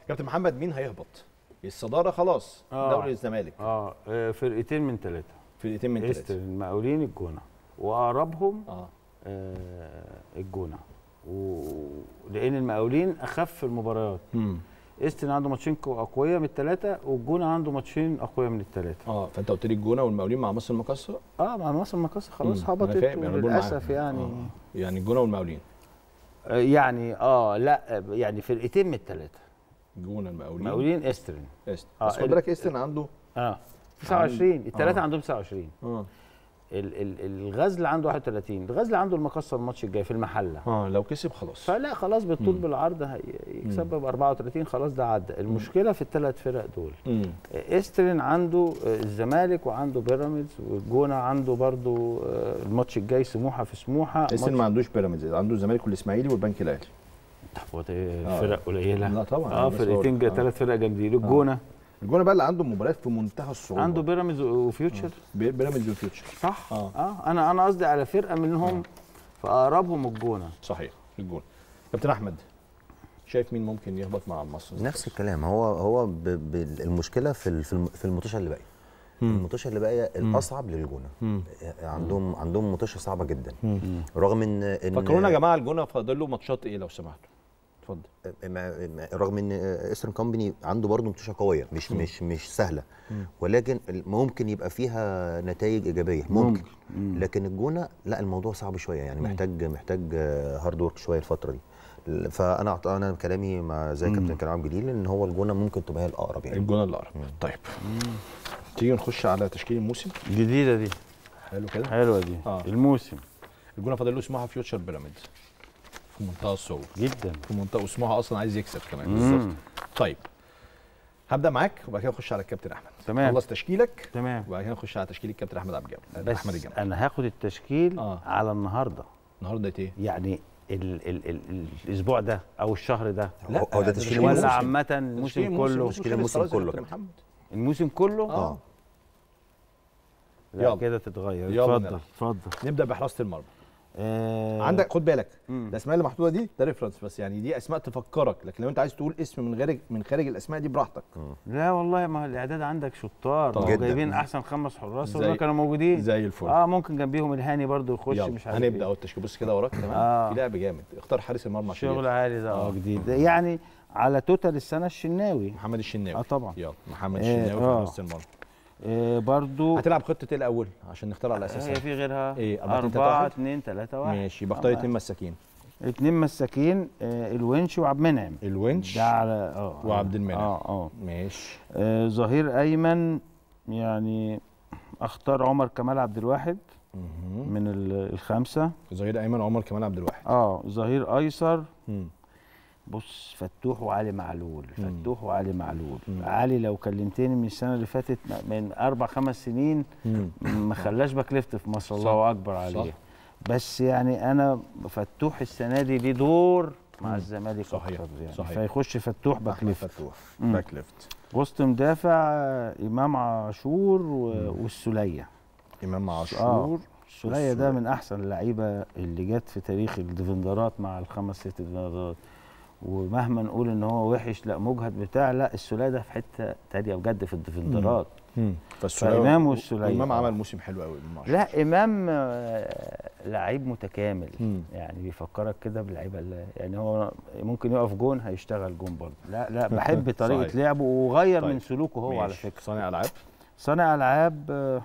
كابتن محمد مين هيهبط الصداره خلاص آه. دوري الزمالك اه آه، فرقتين من ثلاثه فرقتين من استر ثلاثه المقاولين الجونه واقربهم اه آه الجونه ولان المقاولين اخف المباريات امم استن عنده ماتشين كو- اقوياء من الثلاثه والجونه عنده ماتشين اقوياء من الثلاثه اه فانت قلت لي الجونه والمقاولين مع مصر المقاصه اه مع مصر المقاصه خلاص مم. أنا هبطت فاهم، يعني بقول للاسف معاك. يعني آه. يعني الجونه والمقاولين آه. يعني اه لا يعني فرقتين من الثلاثه الجونه المقاولين مقاولين استرن است آه، بس خد ال- بالك استن عنده اه 29 الثلاثه آه. عندهم 29 اه ال ال الغزل عنده 31 الغزل عنده المقصه الماتش الجاي في المحله اه لو كسب خلاص فلا خلاص بالطول مم. بالعرض هي- يكسب ب 34 خلاص ده عدى المشكله في الثلاث فرق دول امم استرن عنده آه، الزمالك وعنده بيراميدز والجونه عنده برضو آه، الماتش الجاي سموحه في سموحه استن ماتش- ما عندوش بيراميدز عنده الزمالك والاسماعيلي والبنك الاهلي هو ده آه. فرق قليله لا طبعا اه بس هو- فرقتين آه. ثلاث فرق جامدين الجونه الجونه بقى اللي عنده مباريات في منتهى الصعوبه عنده بيراميدز وفيوتشر بي- بيراميدز وفيوتشر صح آه. اه انا انا قصدي على فرقه منهم فاقربهم الجونه صحيح الجونه كابتن احمد شايف مين ممكن يهبط مع مصر نفس الكلام هو هو ب- ب- المشكله في ال- في الم- في المطوشه اللي باقيه المطوشه اللي باقيه الاصعب للجونه مم. عندهم عندهم مطوشه صعبه جدا رغم ان ان فكرونا يا جماعه الجونه فاضل له ماتشات ايه لو سمحتوا اتفضل ما- ما- رغم ان ايسترن كومباني عنده برضه مطوشه قويه مش مش مش سهله ولكن ال- ممكن يبقى فيها نتائج ايجابيه ممكن لكن الجونه لا الموضوع صعب شويه يعني محتاج محتاج هارد ورك شويه الفتره دي ل- فانا أعت- انا كلامي مع زي كابتن كريم عبد الجليل ان هو الجونه ممكن تبقى هي الاقرب يعني الجونه اللي اقرب طيب تيجي نخش على تشكيل الموسم جديده دي حلو كده حلوه دي آه. الموسم الجونه فاضل له سموحه فيوتشر بيراميدز في منتهى الصعوبه جدا في منتهى وسموحه اصلا عايز يكسب كمان مم. بالظبط طيب هبدا معاك وبعد كده نخش على الكابتن احمد تمام. خلص تشكيلك تمام وبعد كده نخش على تشكيل الكابتن احمد عبد الجواد بس احمد الجمال انا هاخد التشكيل آه. على النهارده النهارده ايه يعني ال ال ال ال الاسبوع ده او الشهر ده لا هو ده تشكيل ولا الموسم. عامه تشكيل الموسم كله تشكيل الموسم خلاص يا كله كابتن كده. محمد الموسم كله اه لا يلا. كده تتغير يلا اتفضل نلعب. اتفضل نبدا بحراسه المرمى آه عندك خد بالك مم. الاسماء اللي محطوطه دي ده ريفرنس بس يعني دي اسماء تفكرك لكن لو انت عايز تقول اسم من غير من خارج الاسماء دي براحتك لا والله ما هو الاعداد عندك شطار طبعا. ما هو جداً. جايبين احسن خمس حراس زي- والله كانوا موجودين زي الفل اه ممكن جنبيهم الهاني برضو يخش يلا مش عارف هنبدا إيه. اهو التشكيل بص كده وراك تمام آه. في لعب جامد اختار حارس المرمى عشان شغل يدخل. عالي ده اه آه. جديد يعني على توتال السنه الشناوي محمد الشناوي اه طبعا يلا محمد إيه، الشناوي في آه. حراسه المرمى آه برضو هتلعب خطه ايه الاول عشان نختار على هي اساسها في غيرها إيه، أربعة، اتنين، تلاتة، 4 واحد؟ 2 3 1 ماشي يبقى اختار اتنين مساكين اتنين مساكين آه الونش وعبد المنعم الونش ده على اه وعبد المنعم. اه اه ماشي آه، ظهير ايمن يعني اختار عمر كمال عبد الواحد مهم. من ال- الخمسه ظهير ايمن عمر كمال عبد الواحد اه ظهير ايسر مم. بص فتوح وعلي معلول مم. فتوح وعلي معلول مم. علي لو كلمتني من السنه اللي فاتت من اربع خمس سنين مم. ما خلاش باك ليفت في مصر صح. الله اكبر عليه صح. بس يعني انا فتوح السنه دي ليه دور مع مم. الزمالك صحيح. أكتر يعني صحيح. فيخش فتوح باك احمد ليفت فتوح مم. باك ليفت وسط مدافع آه، امام عاشور و- والسوليه امام اه عاشور السوليه ده والسولية. من احسن اللعيبه اللي جت في تاريخ الديفندرات مع الخمس ست ديفندرات ومهما نقول ان هو وحش لا مجهد بتاع لا السوليه ده في حته تانيه بجد في الديفندرات فإمام والسولية. امام آه. عمل موسم حلو قوي امام عاشور لا امام آه، لعيب متكامل مم. يعني بيفكرك كده بلعيبه اللي- يعني هو ممكن يقف جون هيشتغل جون برضه لا لا بحب طريقه صحيح. لعبه وغير طيب. من سلوكه هو على ماشي. فكره صانع العاب صانع العاب آه،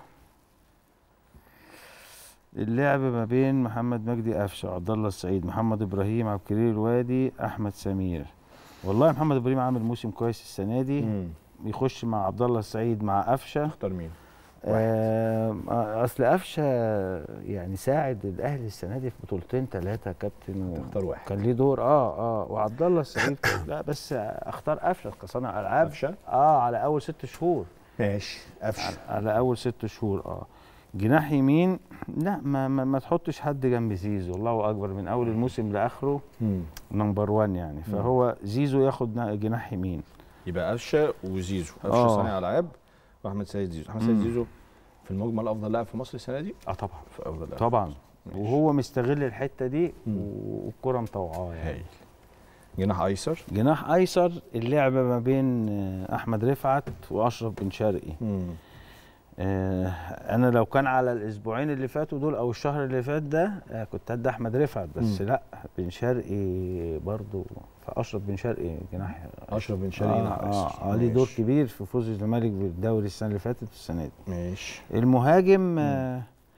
اللعب ما بين محمد مجدي قفشه عبد الله السعيد محمد ابراهيم عبد الكريم الوادي احمد سمير والله محمد ابراهيم عامل موسم كويس السنه دي مم. بيخش مع عبد الله السعيد مع قفشه اختار مين آه اصل قفشه يعني ساعد الاهلي السنه دي في بطولتين ثلاثه كابتن و- تختار واحد كان ليه دور اه اه وعبد الله السعيد لا بس اختار قفشه كصانع العاب قفشه اه على اول ست شهور ماشي قفشه على- على اول ست شهور اه جناح يمين لا ما, ما, ما تحطش حد جنب زيزو الله اكبر من اول الموسم لاخره مم. نمبر 1 يعني فهو زيزو ياخد نا- جناح يمين يبقى قفشه وزيزو قفشه آه. صانع العاب واحمد سيد زيزو احمد سيد مم. زيزو في المجمل افضل لاعب في مصر السنه دي اه طبعا في افضل لاعب طبعا ماشي. وهو مستغل الحته دي مم. والكره مطوعاه يعني هايل جناح ايسر جناح ايسر اللعبه ما بين آه، احمد رفعت واشرف بن شرقي مم. آه، انا لو كان على الاسبوعين اللي فاتوا دول او الشهر اللي فات ده آه، كنت ادي احمد رفعت بس مم. لا بن شرقي برضو فاشرف بن شرقي جناح اشرف بن شرقي جناح آه ايسر آه ليه دور ماشي. كبير في فوز الزمالك بالدوري السنه اللي فاتت والسنه دي ماشي المهاجم آه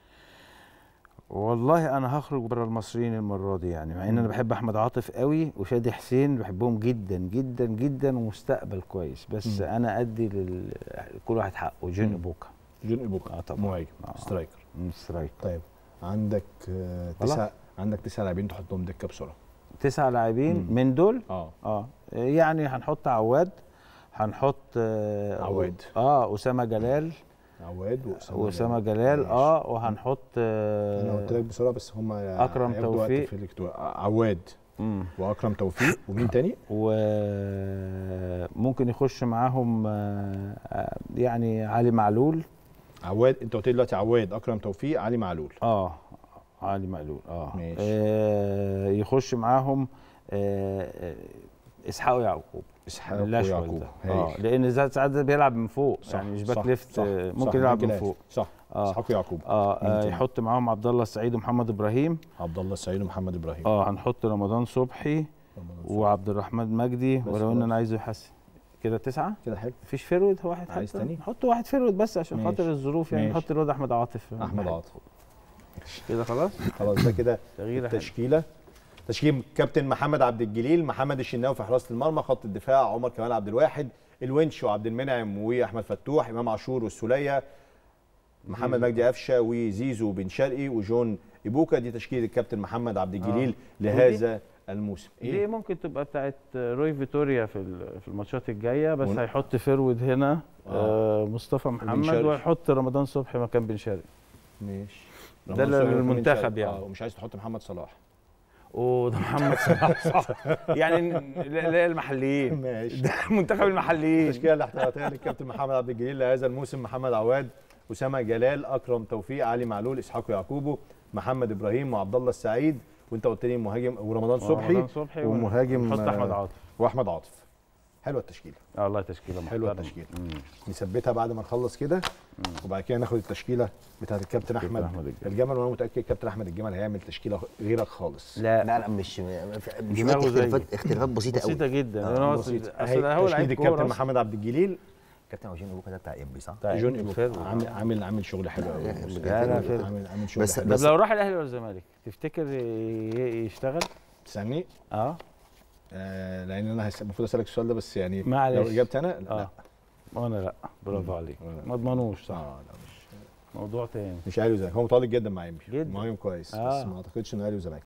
والله انا هخرج بره المصريين المره دي يعني مع ان انا بحب احمد عاطف قوي وشادي حسين بحبهم جدا جدا جدا ومستقبل كويس بس مم. انا ادي لل... كل واحد حقه جين مم. بوكا جون ايبوكا آه طبعا. مهاجم آه. سترايكر من سترايك طيب عندك آه، خلاص. تسع عندك تسع لاعبين تحطهم دكه بسرعه تسع لاعبين مم. من دول اه اه يعني هنحط عواد هنحط آه عواد. اه اسامه جلال عواد واسامه واسامه جلال ماشي. اه وهنحط انا قلت آه لك بسرعه بس هم أكرم توفيق. في الاكتواء عواد مم. واكرم توفيق ومين تاني؟ وممكن يخش معاهم آه، آه، يعني علي معلول عواد انت قلت لي دلوقتي عواد اكرم توفيق علي معلول اه علي معلول اه ماشي. آه يخش معاهم آه آه، اسحاق يعقوب اسحاق الأشول ويعقوب ده. اه هايل. لان ساعات ساعات ده بيلعب من فوق صح، يعني مش صح، باك ليفت صح، آه، صح، ممكن يلعب من باك فوق صح اه اسحاق ويعقوب اه, مين آه تاني؟ يحط معاهم عبد الله السعيد ومحمد ابراهيم عبد الله السعيد ومحمد ابراهيم اه هنحط رمضان صبحي وعبد الرحمن مجدي بس ولو ان خلاص. انا عايزه يحسن كده تسعه كده حلو مفيش فيرود هو واحد عايز حتى تاني؟ نحط واحد فيرود بس عشان ماشي. خاطر الظروف يعني ماشي. نحط الواد احمد عاطف احمد بحب. عاطف كده خلاص خلاص ده كده تغييره حلوة. التشكيله تشكيل كابتن محمد عبد الجليل محمد الشناوي في حراسه المرمى خط الدفاع عمر كمال عبد الواحد الونش وعبد المنعم واحمد فتوح امام عاشور والسوليه محمد مجدي قفشه وزيزو بن شرقي وجون ايبوكا دي تشكيله الكابتن محمد عبد الجليل آه. لهذا الموسم دي ممكن تبقى بتاعت روي فيتوريا في ال- في الماتشات الجايه بس ون- هيحط فيرود هنا آه. آه مصطفى محمد شرقي. وهيحط رمضان صبحي مكان بن شرقي ماشي ده للمنتخب يعني. اه ومش عايز تحط محمد صلاح اوه ده محمد صلاح صح يعني لا لا المحليين ماشي ده منتخب المحليين التشكيله الاحتياطيه للكابتن محمد عبد الجليل لهذا الموسم محمد عواد اسامه جلال اكرم توفيق علي معلول اسحاق يعقوبو محمد ابراهيم وعبد الله السعيد وانت قلت لي مهاجم ورمضان صبحي رمضان صبحي ومهاجم نحط احمد آه، عاطف واحمد عاطف حلوه التشكيله اه والله تشكيله محترمه حلوه التشكيله مم. نثبتها بعد ما نخلص كده وبعد كده ناخد التشكيله بتاعت الكابتن احمد أحمد الجمل. الجمل وانا متاكد الكابتن احمد الجمل هيعمل تشكيله غيرك خالص لا لا لا مش دي دماغه زي- اختلافات اختلافات بسيطه قوي بسيطه جدا آه، أنا أصل- بسيط اصل هو تشكيله لعيب الكابتن كوره محمد عبد الجليل كابتن اوجين ابوكا ده بتاع ابي صح؟ بتاع جون إبن إيبوكا. فيرو. عامل عامل عامل شغل حلو قوي لا لا فيرو. عامل عامل شغل بس- حلو طب لو راح الاهلي ولا الزمالك تفتكر ي- يشتغل؟ تسالني اه آه لان انا هس- المفروض اسالك السؤال ده بس يعني معلش. لو اجابتي انا لا, اه وانا لا برافو مم. عليك وأنا لا. ما اضمنوش لا. صح اه لا مش موضوع تاني مش اهلي وزمالك هو متالق جدا مع انبي جدا. مهاجم كويس آه. بس ما اعتقدش انه اهلي وزمالك